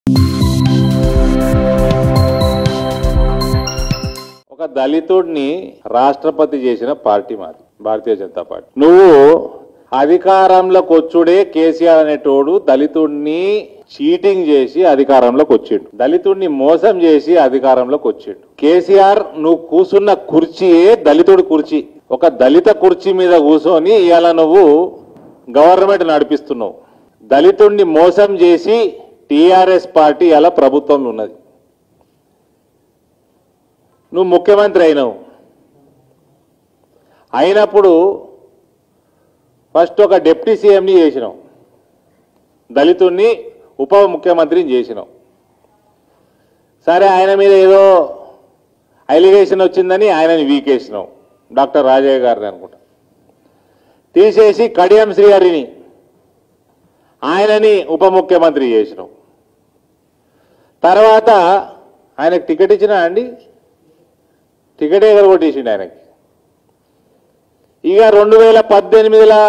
ఒక దళితుడిని రాష్ట్రపతి చేసిన పార్టీ మాది భారతీయ జనతా పార్టీ నువ్వు అధికారంలోకి వచ్చుడే కేసీఆర్ అనేటోడు దళితుడిని చీటింగ్ చేసి అధికారంలోకి వచ్చిండు దళితుడిని మోసం చేసి అధికారంలోకి వచ్చిండు కేసీఆర్ నువ్వు కూసున్న కుర్చీయే దళితుడి కుర్చీ ఒక దళిత కుర్చీ మీద కూర్చొని ఇవాళ నువ్వు గవర్నమెంట్ నడిపిస్తున్నావు దళితుడిని మోసం చేసి టీఆర్ఎస్ పార్టీ ఇలా ప్రభుత్వంలో ఉన్నది నువ్వు ముఖ్యమంత్రి అయినావు అయినప్పుడు ఫస్ట్ ఒక డిప్యూటీ సీఎంని చేసినావు దళితుణ్ణి ఉప ముఖ్యమంత్రిని చేసినావు సరే ఆయన మీద ఏదో అలిగేషన్ వచ్చిందని ఆయనని వీకేసినావు డాక్టర్ రాజయ్య గారిని అనుకుంటా తీసేసి కడియం శ్రీహరిని ఆయనని ఉప ముఖ్యమంత్రి చేసినావు తర్వాత ఆయనకు టికెట్ ఇచ్చినా అండి టికెట్ ఎగరగొట్టేసిండు ఆయనకి ఇక రెండు వేల పద్దెనిమిదిలో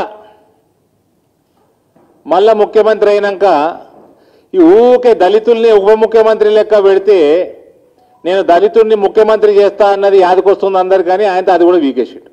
మళ్ళా ముఖ్యమంత్రి అయినాక ఈ ఊకే దళితుల్ని ఉప ముఖ్యమంత్రి లెక్క పెడితే నేను దళితుడిని ముఖ్యమంత్రి చేస్తా అన్నది యాదకొస్తుంది అందరు కానీ ఆయనతో అది కూడా వీకేసిండు